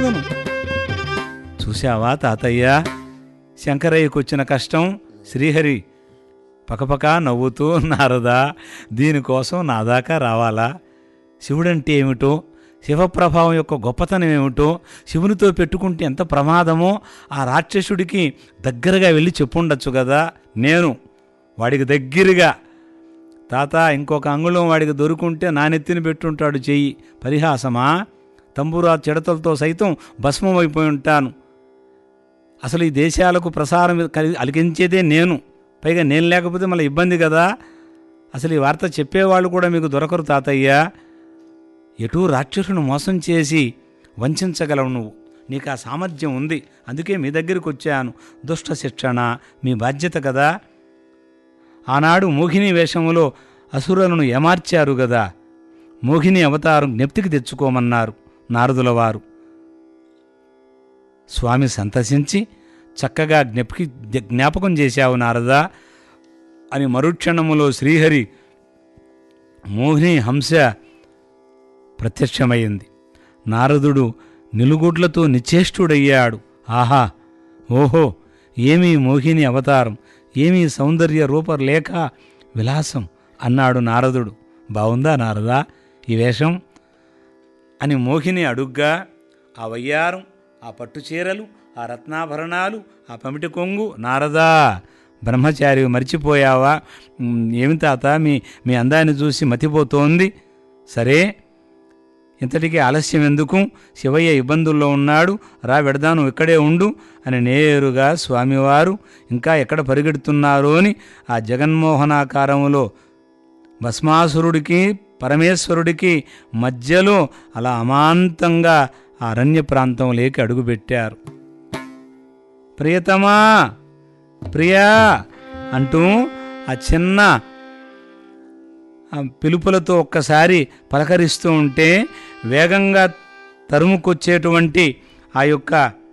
ప్రమాదను చూశావా తాతయ్య శంకరయ్యకు వచ్చిన కష్టం శ్రీహరి పకపక నవ్వుతూ నారదా దీనికోసం నా దాకా రావాలా శివుడంటే ఏమిటో శివప్రభావం యొక్క గొప్పతనం ఏమిటో శివునితో పెట్టుకుంటే ఎంత ప్రమాదమో ఆ రాక్షసుడికి దగ్గరగా వెళ్ళి చెప్పుండొచ్చు కదా నేను వాడికి దగ్గరగా తాత ఇంకొక అంగుళం వాడికి దొరుకుంటే నా నెత్తిన పెట్టుంటాడు చెయ్యి పరిహాసమా తంబూరా చెడతలతో సైతం భస్మం అయిపోయి ఉంటాను అసలు ఈ దేశాలకు ప్రసారం కలి- అలిగించేదే నేను పైగా నేను లేకపోతే మళ్ళీ ఇబ్బంది కదా అసలు ఈ వార్త చెప్పేవాళ్ళు కూడా మీకు దొరకరు తాతయ్య ఎటూ రాక్షసును మోసం చేసి వంచగలవు నువ్వు నీకు ఆ సామర్థ్యం ఉంది అందుకే మీ దగ్గరికి వచ్చాను దుష్ట శిక్షణ మీ బాధ్యత కదా ఆనాడు మోహిని వేషములో అసురులను ఏమార్చారు గదా మోహిని అవతారం జ్ఞప్తికి తెచ్చుకోమన్నారు నారదుల వారు స్వామి సంతసించి చక్కగా జ్ఞప్కి జ్ఞాపకం చేశావు నారదా అని మరుక్షణములో శ్రీహరి మోహిని హంస ప్రత్యక్షమైంది నారదుడు నిలుగుడ్లతో నిశ్చేష్టుడయ్యాడు ఆహా ఓహో ఏమీ మోహిని అవతారం ఏమీ సౌందర్య రూపలేఖ విలాసం అన్నాడు నారదుడు బావుందా నారదా ఈ వేషం అని మోహిని అడుగ్గా ఆ వయ్యారం ఆ పట్టు చీరలు ఆ రత్నాభరణాలు ఆ పమిటి కొంగు నారదా బ్రహ్మచారి మర్చిపోయావా ఉమ్, ఏమి తాత మీ మీ అందాన్ని చూసి మతిపోతోంది సరే ఇంతటికీ ఆలస్యం ఎందుకు శివయ్య ఇబ్బందుల్లో ఉన్నాడు రా వెడదాను ఇక్కడే ఉండు అని నేరుగా స్వామివారు ఇంకా ఎక్కడ పరిగెడుతున్నారో అని ఆ జగన్మోహనాకారములో భస్మాసురుడికి పరమేశ్వరుడికి మధ్యలో అలా అమాంతంగా ఆ అరణ్య ప్రాంతంలోకి అడుగుపెట్టారు ప్రియతమా ప్రియా అంటూ ఆ చిన్న ఆ పిలుపులతో ఒక్కసారి పలకరిస్తూ ఉంటే వేగంగా తరుముకొచ్చేటువంటి ఆ యొక్క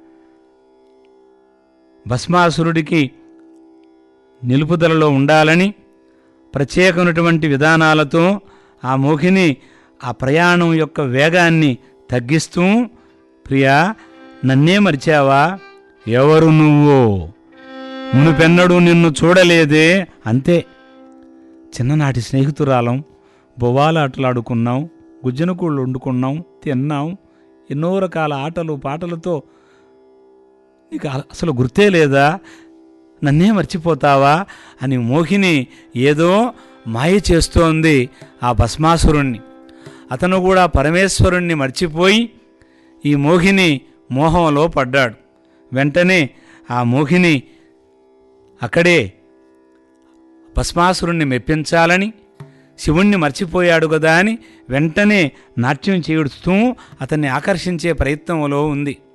భస్మాసురుడికి నిలుపుదలలో ఉండాలని ప్రత్యేకమైనటువంటి విధానాలతో ఆ మోహిని ఆ ప్రయాణం యొక్క వేగాన్ని తగ్గిస్తూ ప్రియా నన్నే మరిచావా ఎవరు నువ్వు మునుపెన్నడూ నిన్ను చూడలేదే అంతే చిన్ననాటి స్నేహితురాలం బొవ్వాల ఆటలాడుకున్నాం గుజ్జనకూళ్ళు వండుకున్నాం తిన్నాం ఎన్నో రకాల ఆటలు పాటలతో నీకు అ- అసలు గుర్తే లేదా నన్నే మర్చిపోతావా అని మోహిని ఏదో మాయ చేస్తోంది ఆ భస్మాసురుణ్ణి అతను కూడా పరమేశ్వరుణ్ణి మర్చిపోయి ఈ మోహిని మోహంలో పడ్డాడు వెంటనే ఆ మోహిని అక్కడే భస్మాసురుణ్ణి మెప్పించాలని శివుణ్ణి మర్చిపోయాడు కదా అని వెంటనే నాట్యం చేయుడుతూ అతన్ని ఆకర్షించే ప్రయత్నంలో ఉంది